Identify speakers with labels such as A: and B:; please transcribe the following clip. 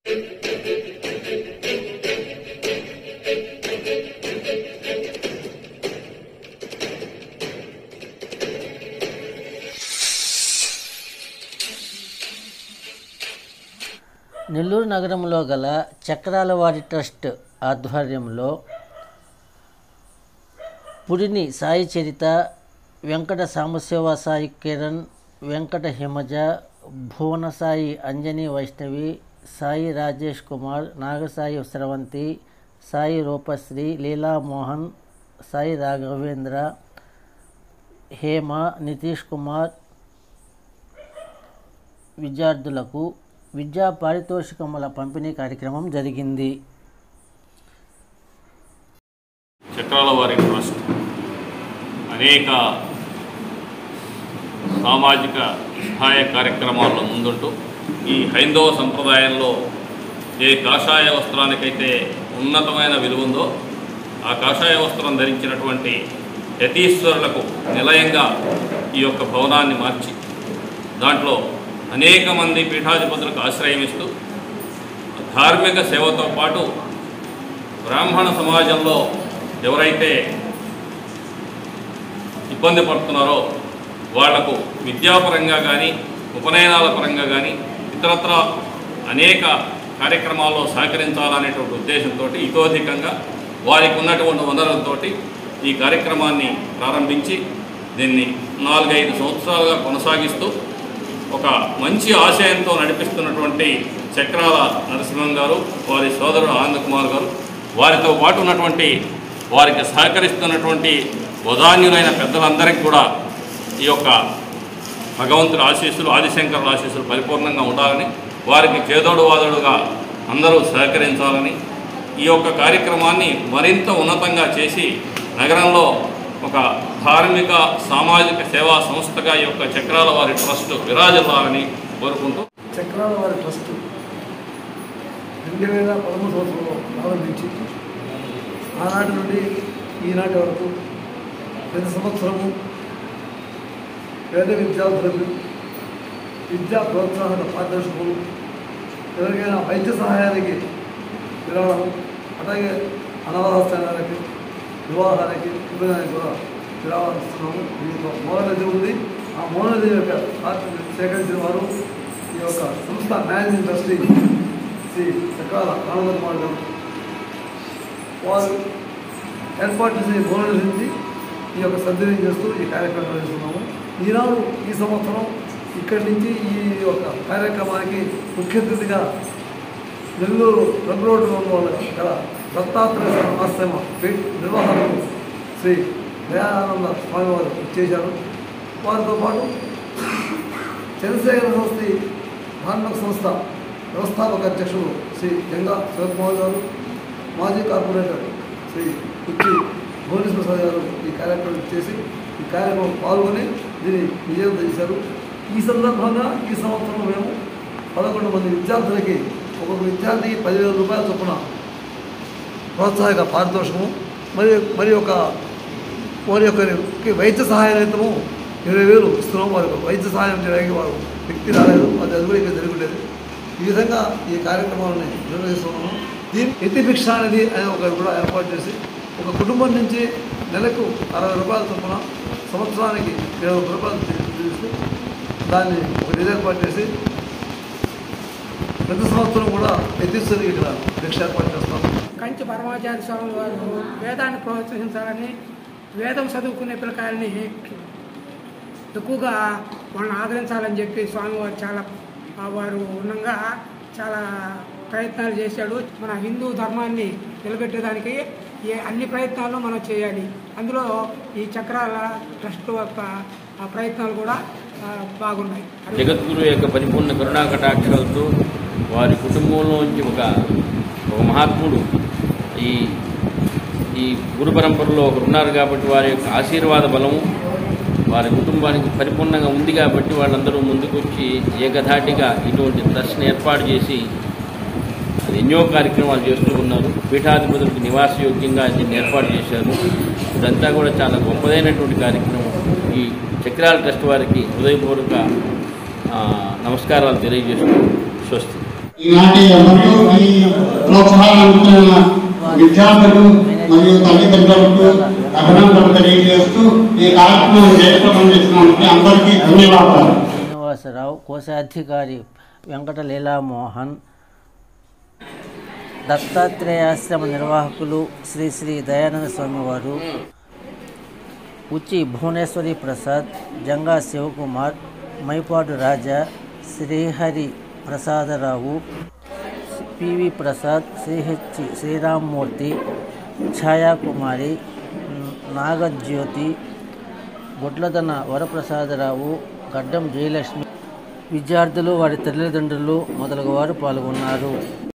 A: నెల్లూరు నగరంలో గల చక్రాలవారి ట్రస్ట్ ఆధ్వర్యంలో పుడిని సాయి చరిత వెంకట సాంబశివ సాయి కిరణ్ వెంకట హిమజ భువన సాయి అంజని వైష్ణవి సాయి రాజేష్ కుమార్ నాగసాయి స్రవంతి సాయి రూపశ్రీ లీలా మోహన్ సాయి రాఘవేంద్ర హేమ నితీష్ కుమార్ విద్యార్థులకు విద్యా పారితోషికముల పంపిణీ కార్యక్రమం జరిగింది
B: చక్రాల వారి ట్రస్ట్ అనేక సామాజిక సహాయ కార్యక్రమాల్లో ముందుంటూ ఈ హైందవ సంప్రదాయంలో ఏ కాషాయ వస్త్రానికైతే ఉన్నతమైన విలువ ఉందో ఆ కాషాయ వస్త్రం ధరించినటువంటి యతీశ్వరులకు నిలయంగా ఈ యొక్క భవనాన్ని మార్చి దాంట్లో అనేక మంది పీఠాధిపతులకు ఆశ్రయం ఇస్తూ ధార్మిక సేవతో పాటు బ్రాహ్మణ సమాజంలో ఎవరైతే ఇబ్బంది పడుతున్నారో వాళ్లకు విద్యాపరంగా కానీ ఉపనయనాల పరంగా కానీ ఇతరత్ర అనేక కార్యక్రమాల్లో సహకరించాలనేటువంటి ఉద్దేశంతో ఇతోధికంగా వారికి ఉన్నటువంటి వనరులతోటి ఈ కార్యక్రమాన్ని ప్రారంభించి దీన్ని నాలుగైదు సంవత్సరాలుగా కొనసాగిస్తూ ఒక మంచి ఆశయంతో నడిపిస్తున్నటువంటి చక్రాల నరసింహం గారు వారి సోదరుడు ఆనంద్ కుమార్ గారు వారితో పాటు ఉన్నటువంటి వారికి సహకరిస్తున్నటువంటి వదాన్యులైన పెద్దలందరికీ కూడా ఈ యొక్క భగవంతుడి ఆశీస్సులు ఆదిశంకరుల ఆశీస్సులు పరిపూర్ణంగా ఉండాలని వారికి చేదోడు వాదోడుగా అందరూ సహకరించాలని ఈ యొక్క కార్యక్రమాన్ని మరింత ఉన్నతంగా చేసి నగరంలో ఒక ధార్మిక సామాజిక సేవా సంస్థగా ఈ యొక్క చక్రాల వారి ట్రస్ట్ విరాజిల్లాలని కోరుకుంటూ
C: చక్రాల వారి ట్రస్ట్ రెండు వేల పదమూడు సంవత్సరంలో ప్రారంభించి ఆనాటి నుండి ఈనాటి వరకు ప్రతి సంవత్సరము పేద విద్యార్థులకు విద్యా ప్రోత్సాహక పారదర్శకులు ఎవరికైనా వైద్య సహాయానికి విరాళం అలాగే అనాథాశ్రయాలకి వివాహాలకి ఇవ్వడానికి కూడా విరాళాలు ఇస్తున్నాము దీనికి మూల నది ఉంది ఆ మూల నది యొక్క ఆస్తిని సేకరించిన వారు ఈ యొక్క సంస్థ మేనేజింగ్ ట్రస్టీ శ్రీ చక్రాల ఆనంద కుమార్ గారు వారు ఏర్పాటు చేసిన మూల నది నుంచి ఈ యొక్క సద్వినియోగం చేస్తూ ఈ కార్యక్రమం నిర్వహిస్తున్నాము ఈనాడు ఈ సంవత్సరం ఇక్కడి నుంచి ఈ యొక్క కార్యక్రమానికి ముఖ్య అతిథిగా నెల్లూరు రంగు రోడ్డులో ఉన్న గల దత్తాత్రేయ ఆశ్రమ పీఠ నిర్వాహకులు శ్రీ దయానంద స్వామి వారు ఇచ్చేశారు వారితో పాటు చంద్రశేఖర సంస్థి ధార్మిక సంస్థ వ్యవస్థాపక అధ్యక్షుడు శ్రీ జంగా శివకుమార్ గారు మాజీ కార్పొరేటర్ శ్రీ కుచ్చి భువనేశ్వర ప్రసాద్ గారు ఈ కార్యక్రమం చేసి ఈ కార్యక్రమం పాల్గొని దీన్ని విజయం చేశారు ఈ సందర్భంగా ఈ సంవత్సరం మేము పదకొండు మంది విద్యార్థులకి ఒక్కొక్క విద్యార్థికి పదివేల రూపాయల చొప్పున ప్రోత్సాహక పారితోషికము మరి మరి ఒక వారి యొక్క వైద్య సహాయ నిమిత్తము ఇరవై వేలు ఇస్తున్నాం వారి యొక్క వైద్య సహాయం చేయడానికి వారు వ్యక్తి రాలేదు అది అది కూడా ఇక్కడ జరుగుతుంది ఈ విధంగా ఈ కార్యక్రమాలని నిర్వహిస్తున్నాము దీని ఎత్తి భిక్ష అనేది అనే ఒక కూడా ఏర్పాటు చేసి ఒక కుటుంబం నుంచి నెలకు అరవై రూపాయల చొప్పున సంవత్సరానికి ఇరవై రూపాయలు తీసుకు దాన్ని ఒక నిధి ఏర్పాటు చేసి ప్రతి సంవత్సరం కూడా ఎత్తిస్తుంది ఇక్కడ భిక్ష ఏర్పాటు చేస్తాం
D: కంచి పరమాచార్య స్వామి వారు వేదాన్ని ప్రోత్సహించాలని వేదం చదువుకునే పిల్లకాయల్ని ఎక్కువగా వాళ్ళని ఆదరించాలని చెప్పి స్వామివారు చాలా ఆ, వారు ఉండగా చాలా ప్రయత్నాలు చేశాడు మన హిందూ ధర్మాన్ని నిలబెట్టడానికి ఏ అన్ని ప్రయత్నాలు మనం చేయాలి అందులో ఈ చక్రాల ట్రస్ట్ యొక్క ఆ ప్రయత్నాలు కూడా ఆ, బాగున్నాయి
E: జగద్గురు యొక్క పరిపూర్ణ కరుణా కటాక్షాలతో వారి కుటుంబంలోంచి ఒక ఒక మహాత్ముడు ఈ ఈ గురు పరంపరలో ఒకరు ఉన్నారు కాబట్టి వారి యొక్క ఆశీర్వాద బలము వారి కుటుంబానికి పరిపూర్ణంగా ఉంది కాబట్టి వాళ్ళందరూ ముందుకొచ్చి ఏకధాటిగా ఇటువంటి ట్రస్ట్ని ఏర్పాటు చేసి అది ఎన్నో కార్యక్రమాలు చేస్తూ ఉన్నారు పీఠాధిపతులకు నివాసయోగ్యంగా దీన్ని ఏర్పాటు చేశారు ఇదంతా కూడా చాలా గొప్పదైనటువంటి కార్యక్రమం ఈ చక్రాల ట్రస్ట్ వారికి హృదయపూర్వక ఆ, నమస్కారాలు తెలియజేస్తూ స్వస్తి
F: ఈనాటి మరియు ఈ ప్రోత్సాహాన్ని అందుతున్న విద్యార్థులు మరియు తల్లిదండ్రులకు అభినందనలు తెలియజేస్తూ ఈ కార్యక్రమం జయప్రదం చేసినందుకు అందరికీ ధన్యవాదాలు
A: శ్రీనివాసరావు కోశాధికారి వెంకట లీలామోహన్ దత్తాత్రేయాశ్రమ నిర్వాహకులు శ్రీ శ్రీ దయానంద స్వామివారు ఉచి భువనేశ్వరి ప్రసాద్ జంగా శివకుమార్ మైపాడు రాజా శ్రీహరి ప్రసాదరావు పివి ప్రసాద్ శ్రీహెచ్ శ్రీరామ్మూర్తి ఛాయాకుమారి నాగజ్యోతి బొడ్లదన వరప్రసాదరావు గడ్డం జయలక్ష్మి విద్యార్థులు వారి తల్లిదండ్రులు మొదలగు వారు పాల్గొన్నారు